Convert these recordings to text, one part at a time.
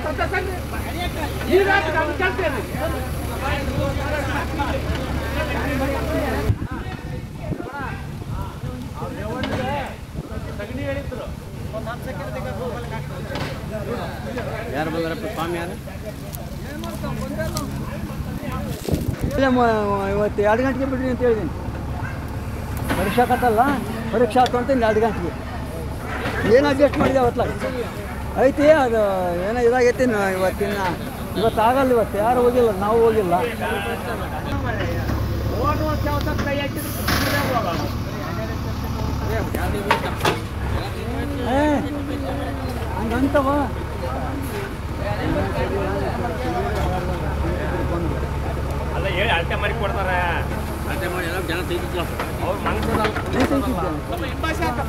ಯಾರು ಬಂದಾರಪ್ಪ ಸ್ವಾಮಿ ಯಾರು ಇಲ್ಲ ಮ- ಇವತ್ತು ಎರಡು ಗಂಟೆಗೆ ಬಿಡ್ರಿ ಅಂತ ಹೇಳಿದ್ದೀನಿ ಪರೀಕ್ಷಾ ಕತ್ತಲ್ಲ ಪರೀಕ್ಷೆ ಆಯ್ತು ಅಂತ ಎರಡು ಗಂಟೆಗೆ ಏನು ಅಡ್ಜಸ್ಟ್ ಮಾಡಿದೆ ಅವತ್ಲಾಗ ಐತಿ ಅದು ಏನೋ ಇದಾಗೈತಿ ನ- ಇವತ್ತಿನ ಇವತ್ತು ಆಗಲ್ಲ ಇವತ್ತು ಯಾರು ಹೋಗಿಲ್ಲ ನಾವು ಹೋಗಿಲ್ಲ ಏ ಹಂಗಂತವ ಅಲ್ಲ ಹೇಳಿ ಅಳತೆ ಮಾಡಿ ಕೊಡ್ತಾರೆ ಅಳತೆ ಮಾಡಿ ಎಲ್ಲ ಜನ ತೆಗಿತಿದ್ರು ಅವ್ರು ಮನ್ಸಲ್ಲ ನೀ ತೆಗ್ದಿದ್ದೆ.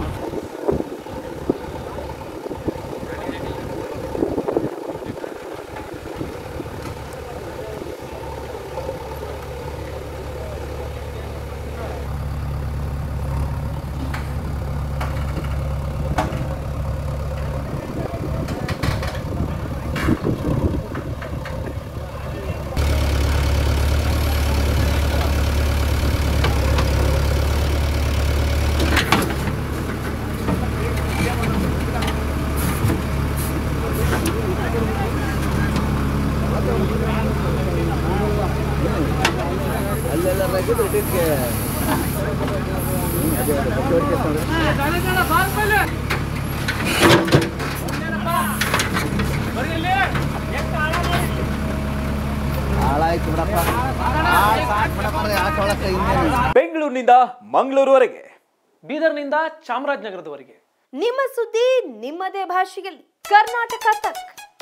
ಅಲ್ಲೆಲ್ಲ ರಗಡ್ ಇದಕ್ಕೆ ಅದೇ ಅದೇ ಬಟ್ಟೆ ಹೊಡ್ಕೊಂಡು. ಹಾಳಾಯ್ತು ಬಿಡಪ್ಪ ಹಾಳ್ ಸಾಕ್ ಬಿಡಪ್ಪ, ಯಾಕ್ ಒಳಕ್ಕೆ ಇನ್ನೇನು? ಬೆಂಗಳೂರಿನಿಂದ ಮಂಗಳೂರುವರೆಗೆ ಬೀದರ್ನಿಂದ ಚಾಮರಾಜನಗರದವರೆಗೆ ನಿಮ್ಮ ಸುದ್ದಿ ನಿಮ್ಮದೇ ಭಾಷೆಯಲ್ಲಿ ಕರ್ನಾಟಕ ತಕ್